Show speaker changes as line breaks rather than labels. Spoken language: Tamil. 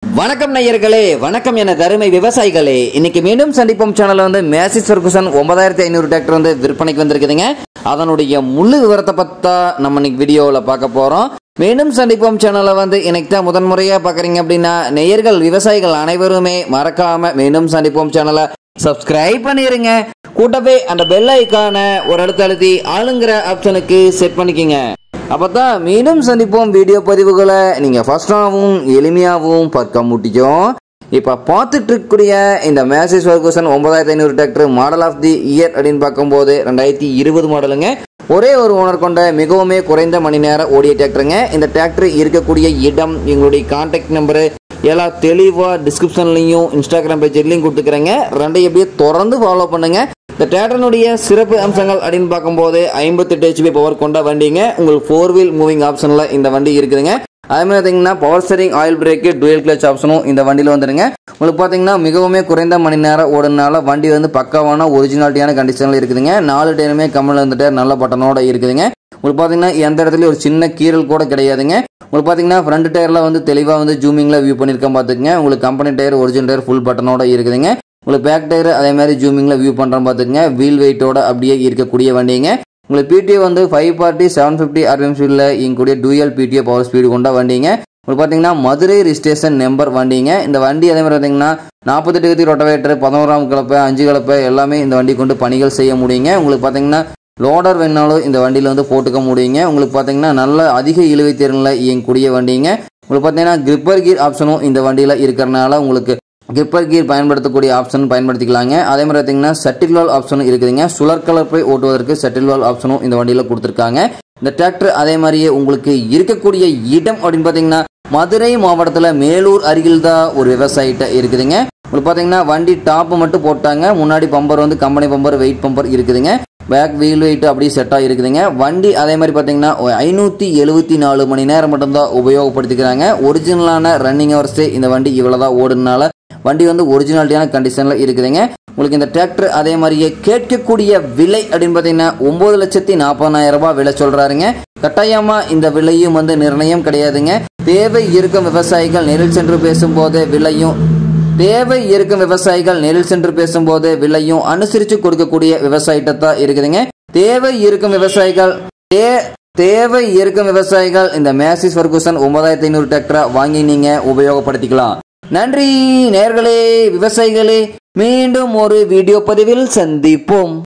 வணக்கம் நேயர்களே வணக்கம் என தருமை விவசாயிகளே இன்னைக்கு மீண்டும் சந்திப்போம் சேனல்ல வந்து மேசிஸ் ஃபெர்குசன் ஒன்பதாயிரத்தி ஐநூறு டிராக்டர் வந்து விற்பனைக்கு வந்திருக்குதுங்க அதனுடைய முழு விவரத்தை பத்தா நம்ம இன்னைக்கு வீடியோவில் பார்க்க போறோம் மீண்டும் சந்திப்போம் சேனலை வந்து இன்னைக்கு தான் முதன்முறையா பார்க்குறீங்க அப்படின்னா நேயர்கள் விவசாயிகள் அனைவருமே மறக்காம மீண்டும் சந்திப்போம் சேனலை சப்ஸ்கிரைப் பண்ணிருங்க கூட்டவே அந்த பெல் ஐக்கான ஒரு இடத்த அழுத்தி ஆளுங்கிற ஆப்ஷனுக்கு செட் பண்ணிக்கங்க அப்பதான் மீண்டும் சந்திப்போம் வீடியோ பதிவுகளை நீங்கள் ஃபஸ்ட்டாகவும் எளிமையாகவும் பார்க்க முடியும் இப்போ பார்த்துட்டு இருக்கக்கூடிய இந்த மேசேஜ் ஃபர்கூசன் ஒன்பதாயிரத்தி ஐநூறு tractor model of the year அப்படின்னு பார்க்கும்போது ரெண்டாயிரத்தி இருபது மாடலுங்க ஒரே ஒரு ஓனர் கொண்ட மிகவுமே குறைந்த மணி நேரம் ஓடிய டிராக்டருங்க இந்த டிராக்டர் இருக்கக்கூடிய இடம் எங்களுடைய கான்டாக்ட் நம்பரு எல்லாம் தெளிவாக டிஸ்கிரிப்ஷன்லையும் இன்ஸ்டாகிராம் பேஜ்லையும் கொடுத்துக்கிறேங்க ரெண்டையும் எப்படியே தொடர்ந்து ஃபாலோ பண்ணுங்க இந்த டேட்டனுடைய சிறப்பு அம்சங்கள் அப்படின்னு பார்க்கும்போது ஐம்பத்தெட்டு ஹெச்பி பவர் கொண்ட வண்டிங்க உங்களுக்கு ஃபோர் வீல் மூவிங் ஆப்ஷனில் இந்த வண்டி இருக்குதுங்க அதே மாதிரி பார்த்தீங்கன்னா power steering oil brake dual clutch ஆப்ஷனும் இந்த வண்டியில் வந்துருங்க உங்களுக்கு பார்த்தீங்கன்னா மிகவுமே குறைந்த மணி நேரம் ஓடுனால வண்டி வந்து பக்காவான ஒரிஜினாலிட்டியான கண்டிஷனில் இருக்குதுங்க நாலு டயருமே கம்மில் வந்துட்டு நல்ல பட்டனோட இருக்குதுங்க உங்களுக்கு பார்த்தீங்கன்னா எந்த இடத்துலையும் ஒரு சின்ன கீறல் கூட கிடையாதுங்க உங்களுக்கு பார்த்தீங்கன்னா ஃப்ரண்ட் டயரில் வந்து தெளிவாக வந்து ஜூமிங்கில் வியூ பண்ணியிருக்கேன் பார்த்துக்குங்க உங்களுக்கு company tyre original tyre full பட்டனோட இருக்குதுங்க உங்களுக்கு பேக் டயர் அதே மாதிரி ஜூமிங்கில் வியூ பண்ணுறோம் பார்த்துக்குங்க வீல் வெயிட்டோட அப்படியே இருக்கக்கூடிய வண்டிங்க உங்களுக்கு பிடிஓ வந்து five forty seven fifty RPM ஸ்பீடில் இங்கக்கூடிய டூயல் பிடிஓ பவர் ஸ்பீடு கொண்ட வண்டிங்க உங்களுக்கு பார்த்தீங்கன்னா மதுரை ரிஜிஸ்ட்ரேஷன் நம்பர் வண்டிங்க இந்த வண்டி அதே மாதிரி பார்த்தீங்கன்னா நாற்பத்தெட்டு கத்தி ரொட்டவேட்டர் பதினோராம் கலப்பை அஞ்சு கலப்பை எல்லாமே இந்த வண்டி கொண்டு பணிகள் செய்ய முடியுங்க உங்களுக்கு பார்த்தீங்கன்னா லோடர் வேணாலும் இந்த வண்டியில் வந்து போட்டுக்க முடியுங்க உங்களுக்கு பார்த்தீங்கன்னா நல்ல அதிக இழுவை திறனில் இயங்கக்கூடிய வண்டிங்க உங்களுக்கு பார்த்தீங்கன்னா கிரிப்பர் கீர் ஆப்ஷனும் இந்த வண்டியில் இருக்கிறனால உங்களுக்கு கிரிப்பர் கீர் பயன்படுத்தக்கூடிய ஆப்ஷன் பயன்படுத்திக்கலாங்க அதே மாதிரி பார்த்தீங்கன்னா செட்டில் வால் ஆப்ஷனும் இருக்குதுங்க சுழற் கலப்பை ஓட்டுவதற்கு செட்டில் வால் ஆப்ஷனும் இந்த வண்டியில் கொடுத்துருக்காங்க இந்த டிராக்டர் அதே மாதிரியே உங்களுக்கு இருக்கக்கூடிய இடம் அப்படின்னு பார்த்தீங்கன்னா மதுரை மாவட்டத்தில் மேலூர் அருகில் தான் ஒரு விவசாயிட்ட இருக்குதுங்க உங்களுக்கு பார்த்தீங்கன்னா வண்டி டாப்பு மட்டும் போட்டாங்க முன்னாடி பம்பர் வந்து கம்பெனி பம்பர் வெயிட் பம்பர் இருக்குதுங்க பேக் வீல் வெயிட் அப்படியே செட்டாக இருக்குதுங்க வண்டி அதே மாதிரி பார்த்தீங்கன்னா ஐநூற்றி எழுபத்தி நாலு மணி நேரம் மட்டும்தான் உபயோகப்படுத்திக்கிறாங்க ஒரிஜினலான ரன்னிங் ஹவர்ஸே இந்த வண்டி இவ்வளோ தான் ஓடுனால வண்டி வந்து ஒரிஜினாலிட்டியான கண்டிஷனில் இருக்குதுங்க உங்களுக்கு இந்த டிராக்டர் அதே மாதிரியே கேட்கக்கூடிய விலை அப்படின்னு பார்த்தீங்கன்னா ஒம்பது லட்சத்தி நாற்பதாயிரம் ரூபாய் விலை சொல்கிறாருங்க கட்டாயமாக இந்த விலையும் வந்து நிர்ணயம் கிடையாதுங்க தேவை இருக்கும் விவசாயிகள் நேரில் சென்று பேசும்போது விலையும் தேவை இருக்கும் விவசாயிகள் நேரில் சென்று பேசும்போது விலையும் அனுசரித்து கொடுக்கக்கூடிய விவசாயிட்ட தான் இருக்குதுங்க தேவை இருக்கும் விவசாயிகள் தே தேவை இருக்கும் விவசாயிகள் இந்த மேசிஸ் ஃபர்கூசன் ஒன்பதாயிரத்தி ஐநூறு டிராக்டரை வாங்கி நீங்க உபயோகப்படுத்திக்கலாம் நன்றி நேர்களே விவசாயிகளே மீண்டும் ஒரு வீடியோ பதிவில் சந்திப்போம்